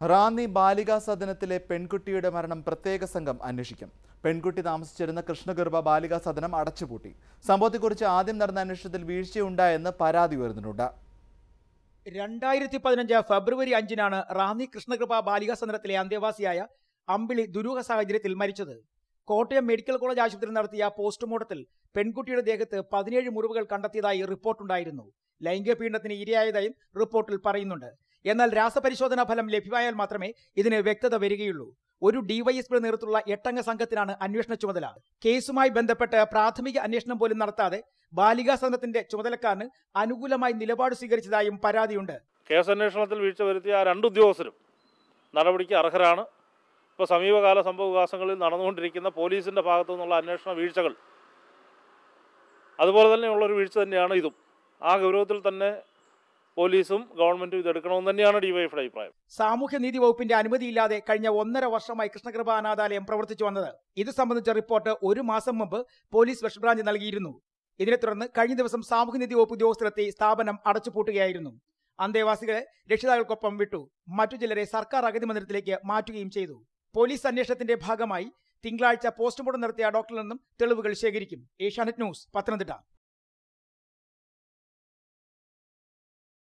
റാന്നി ബാലികാ സദനത്തിലെ പെൺകുട്ടിയുടെ മരണം പ്രത്യേക സംഘം അന്വേഷിക്കും പെൺകുട്ടി താമസിച്ചിരുന്ന കൃഷ്ണഗർഭ ബാലികാ സദനം അടച്ചുപൂട്ടി സംഭവത്തെക്കുറിച്ച് ആദ്യം നടന്ന അന്വേഷണത്തിൽ വീഴ്ചയുണ്ടായെന്ന് പരാതി ഉയർന്നിട്ടുണ്ട് രണ്ടായിരത്തി പതിനഞ്ച് ഫെബ്രുവരി അഞ്ചിനാണ് റാന്നി കൃഷ്ണകൃപ ബാലികാ സദനത്തിലെ അന്തേവാസിയായ അമ്പിളി ദുരൂഹ സാഹചര്യത്തിൽ മരിച്ചത് കോട്ടയം മെഡിക്കൽ കോളേജ് ആശുപത്രിയിൽ നടത്തിയ പോസ്റ്റ്മോർട്ടത്തിൽ പെൺകുട്ടിയുടെ ദേഹത്ത് പതിനേഴ് മുറിവുകൾ കണ്ടെത്തിയതായി റിപ്പോർട്ടുണ്ടായിരുന്നു ലൈംഗിക പീഡനത്തിന് ഇരയായതായും റിപ്പോർട്ടിൽ പറയുന്നുണ്ട് എന്നാൽ രാസപരിശോധനാ ഫലം ലഭ്യമായാൽ മാത്രമേ ഇതിന് വ്യക്തത വരികയുള്ളൂ ഒരു ഡിവൈഎസ്പിയുടെ നേതൃത്വത്തിലുള്ള എട്ടംഗ സംഘത്തിനാണ് അന്വേഷണ ചുമതല കേസുമായി ബന്ധപ്പെട്ട് പ്രാഥമിക അന്വേഷണം പോലും നടത്താതെ ബാലികാ സദനത്തിന്റെ ചുമതലക്കാരന് അനുകൂലമായി നിലപാട് സ്വീകരിച്ചതായും പരാതിയുണ്ട് കേസന്വേഷണത്തിൽ വീഴ്ച വരുത്തിയ ആ രണ്ട് ഉദ്യോഗസ്ഥരും നടപടിക്ക് അർഹരാണ് ഇപ്പോൾ സമീപകാല സംഭവ വികാസങ്ങളിൽ നടന്നുകൊണ്ടിരിക്കുന്ന പോലീസിൻ്റെ ഭാഗത്തു നിന്നുള്ള അന്വേഷണ വീഴ്ചകൾ അതുപോലെ തന്നെയുള്ളൊരു വീഴ്ച തന്നെയാണ് ഇതും ആ ഗൗരവത്തിൽ തന്നെ പോലീസും ഗവൺമെൻറ്റും ഇതെടുക്കണമെന്ന് തന്നെയാണ് ഡിവൈഎഫിയുടെ അഭിപ്രായം സാമൂഹ്യനീതി വകുപ്പിന്റെ അനുമതിയില്ലാതെ കഴിഞ്ഞ ഒന്നര വർഷമായി കൃഷ്ണകൃപ അനാഥാലയം പ്രവർത്തിച്ചു വന്നത് ഇത് സംബന്ധിച്ച റിപ്പോർട്ട് ഒരു മാസം മുമ്പ് പോലീസ് വെസ്റ്റ് ബ്രാഞ്ച് നൽകിയിരുന്നു ഇതിനെ തുടർന്ന് കഴിഞ്ഞ ദിവസം സാമൂഹ്യനീതി വകുപ്പ് ഉദ്യോഗസ്ഥരെത്തി സ്ഥാപനം അടച്ചുപൂട്ടുകയായിരുന്നു അന്തേവാസികളെ രക്ഷിതാക്കൾക്കൊപ്പം വിട്ടു മറ്റു ചിലരെ സർക്കാർ അഗതി മന്ദിരത്തിലേക്ക് മാറ്റുകയും ചെയ്തു പോലീസ് അന്വേഷണത്തിന്റെ ഭാഗമായി തിങ്കളാഴ്ച പോസ്റ്റ്മോർട്ടം നടത്തിയ ഡോക്ടറിൽ നിന്നും തെളിവുകൾ ശേഖരിക്കും ഏഷ്യാനെറ്റ് ന്യൂസ് പത്തനംതിട്ട